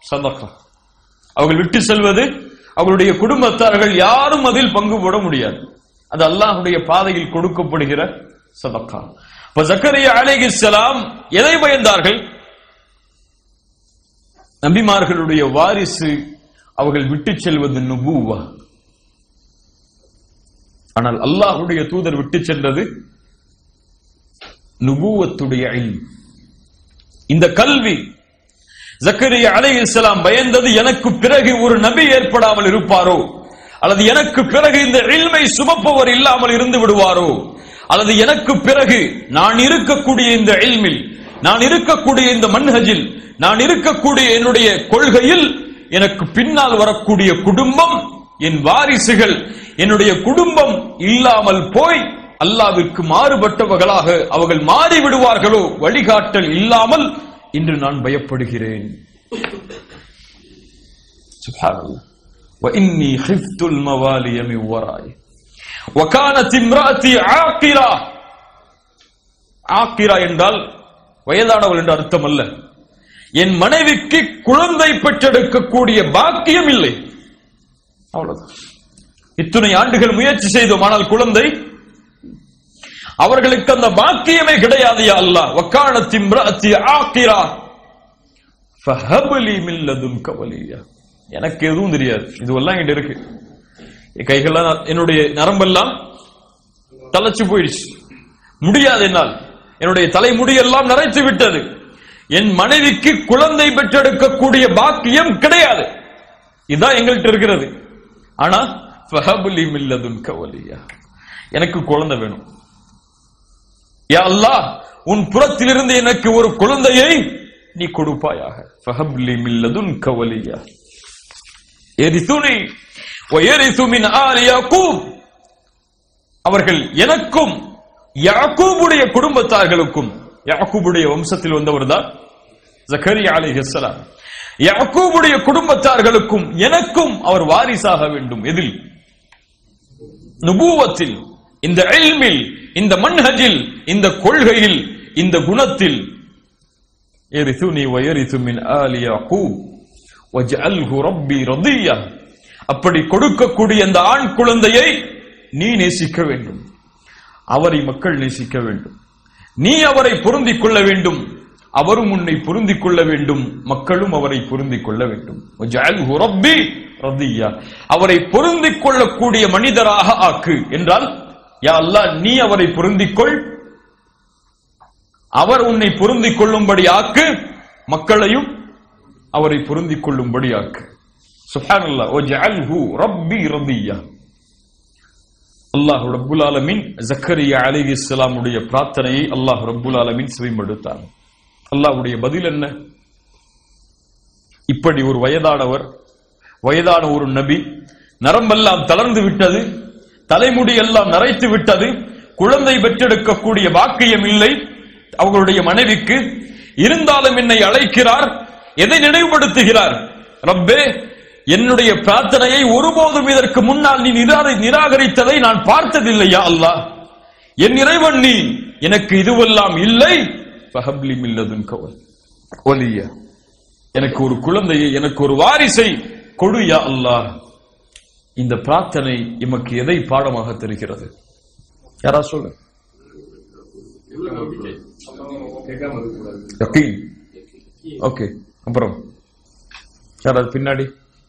சதகா அவர்கள் விட்டு செல்வது அவர்களுடைய குடும்பத்தார்கள் யாரும் அதில் பங்கு போட முடியாது அது அல்லாஹ்வுடைய பாதையில் கொடுக்கப்படுகிற சதக்கா இப்ப ஜக்கரியா அலைஹிஸ்ஸலாம் எதை பயந்தார்கள் நபிமார்களுடைய வாரிசு அவர்கள் விட்டு செல்வது நுபுவா ஆனால் அல்லாஹ்வுடைய தூதர் விட்டு சென்றது நுபுவத்துடைய இல்ம் இந்த கல்வி ஜக்கரியா அலைஹிஸ்ஸலாம் பயந்தது எனக்கு பிறகு ஒரு நபி ஏற்படாமல் இருப்பாரோ அல்லது எனக்கு பிறகு இந்த இல்மை சுமப்பவர் இல்லாமல் இருந்து விடுவாரோ அல்லது எனக்கு பிறகு நான் இருக்கக்கூடிய இந்த இல்மில் நான் இருக்கக்கூடிய இந்த மன்ஹஜில் நான் இருக்கக்கூடிய என்னுடைய கொள்கையில் எனக்கு பின்னால் வரக்கூடிய குடும்பம் என் வாரிசுகள் என்னுடைய குடும்பம் இல்லாமல் போய் அல்லாவிற்கு மாறுபட்டவர்களாக அவர்கள் மாறி விடுவார்களோ வழிகாட்டல் இல்லாமல் இன்று நான் பயப்படுகிறேன் சுப்ஹானல்லாஹ் وإني خفت الموالي من ورائي وكانت امرأتي عاقرة ஆக்கிரா என்றால் வயதானவள் என்ற அர்த்தம் அல்ல என் மனைவிக்கு குழந்தை பெற்றெடுக்கக்கூடிய பாக்கியம் இல்லை அவ்வளவுதான் இத்துணை ஆண்டுகள் முயற்சி செய்தோம் ஆனால் குழந்தை அவர்களுக்கு அந்த பாக்கியமே கிடையாது யா அல்லாஹ் வக்கானத்தி இம்ராத்தி ஆக்கிரா ஃபஹப்லி மின் லதுன்க வலியா எனக்கு எதுவும் தெரியாது இதுவெல்லாம் என்கிட்ட இருக்கு என் கைகள்லாம் என்னுடைய நரம்பெல்லாம் தளச்சு போயிடுச்சு முடியாது என்னால் என்னுடைய தலைமுடியெல்லாம் நரைத்து விட்டது என் மனைவிக்கு குழந்தை பெற்றெடுக்கக்கூடிய பாக்கியம் கிடையாது இதுதான் எங்கள்கிட்ட இருக்கிறது ஆனா ஃபஹபுலி மில்லதுன் கவலியா எனக்கு குழந்தை வேணும் யா அல்லாஹ் உன் புறத்திலிருந்து எனக்கு ஒரு குழந்தையை நீ கொடுப்பாயாக ஃபஹப்லி மில்லதுன் கவலியா எரிசுனி வயரிசு மின் ஆலி யாக்கூப் அவர்கள் எனக்கும் யாக்கூபுடைய குடும்பத்தார்களுக்கும் யாக்கூபுடைய வம்சத்தில் வந்தவர்தான் ஜக்கரியா அலைஹிஸ்ஸலாம் யாக்கூபுடைய குடும்பத்தார்களுக்கும் எனக்கும் அவர் வாரிசாக வேண்டும் எதில் நுபுவத்தில் இந்த இல்மில் இந்த மன்ஹஜில் இந்த கொள்கையில் இந்த குணத்தில் எரிசுனி வயரிசு மின் ஆலி யாக்கூப் வஜ்அல்ஹு ரப்பி ரதியா அப்படி கொடுக்கக்கூடிய அந்த ஆண் குழந்தையை நீ நேசிக்க வேண்டும் அவரை மக்கள் நேசிக்க வேண்டும் நீ அவரை பொருந்திக் கொள்ள வேண்டும் அவரும் உன்னை பொருந்திக் கொள்ள வேண்டும் மக்களும் அவரை பொருந்திக் கொள்ள வேண்டும் வஜ்அல்ஹு ரப்பி ரதியா அவரை பொருந்திக் கொள்ளக்கூடிய மனிதராக ஆக்கு என்றால் யா அல்லாஹ் நீ அவரை பொருந்திக் கொள் அவர் உன்னை பொருந்திக் கொள்ளும்படி ஆக்கு மக்களையும் அவரை பொருந்திக் கொள்ளும்படி ஆக்கு சுப்ஹானல்லாஹ் வஜ்அல்ஹு ரப்பி ரதியா அல்லாஹ் ரப்புல் ஆலமீன் ஜக்கரியா அலைஹிஸ்ஸலாமுடைய பிரார்த்தனையை அல்லாஹ் ரப்புல் ஆலமீன் செவிமடுத்தான் அல்லாஹ்வுடைய பதில் என்ன இப்படி ஒரு வயதானவர் வயதான ஒரு நபி நரம்பெல்லாம் தளர்ந்து விட்டது தலைமுடி எல்லாம் நரைத்து விட்டது குழந்தை பெற்றெடுக்கக்கூடிய பாக்கியம் இல்லை அவர்களுடைய மனைவிக்கு இருந்தாலும் என்னை அழைக்கிறார் எதை நினைவுபடுத்துகிறார் ரப்பே என்னுடைய பிரார்த்தனையை ஒருபோதும் இதற்கு முன்னால் நீ நிராகரி- நிராகரித்ததை நான் பார்த்ததில்லையா அல்லாஹ் என் இறைவன் நீ எனக்கு இதுவெல்லாம் இல்லை ஃபஹப்லி மில்லதுன் கவல் ஒலிய எனக்கு ஒரு குழந்தையை எனக்கு ஒரு வாரிசை கொடு யா அல்லாஹ் இந்த பிரார்த்தனை எமக்கு எதை பாடமாக தெரிகிறது யாரா சொல்லு யக்கீன் ஓகே அப்புறம் யாராவது பின்னாடி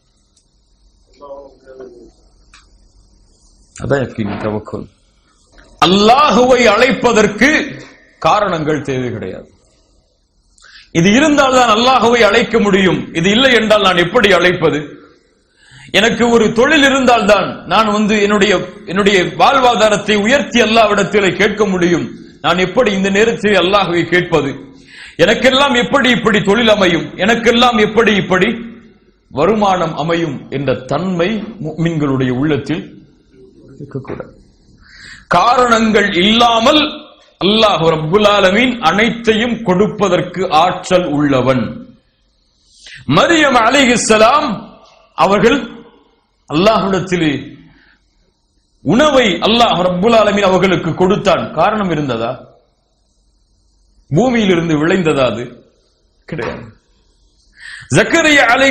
அதான் யக்கீன் தவக்கல் அல்லாஹுவை அழைப்பதற்கு காரணங்கள் தேவை கிடையாது இது இருந்தால் தான் அல்லாஹுவை அழைக்க முடியும் இது இல்லை என்றால் நான் எப்படி அழைப்பது எனக்கு ஒரு தொழில் இருந்தால் தான் நான் வந்து என்னுடைய என்னுடைய வாழ்வாதாரத்தை உயர்த்தி அல்லாவிடத்தில் கேட்க முடியும் நான் எப்படி இந்த நேரத்தில் அல்லாஹுவை கேட்பது எனக்கெல்லாம் எப்படி இப்படி தொழில் அமையும் எனக்கெல்லாம் எப்படி இப்படி வருமானம் அமையும் என்ற தன்மை முஃமின்களுடைய உள்ளத்தில் இருக்கக்கூடாது காரணங்கள் இல்லாமல் அல்லாஹ் ரப்புல் ஆலமீன் அனைத்தையும் கொடுப்பதற்கு ஆற்றல் உள்ளவன் மரியம் அலைஹிஸ்ஸலாம் அவர்கள் அல்லாஹ்விடத்திலே உணவை அல்லாஹ் ரப்புல் ஆலமீன் அவர்களுக்கு கொடுத்தான் காரணம் இருந்ததா பூமியிலிருந்து விளைந்ததா அது கிடையாது ஜக்கரியா அலை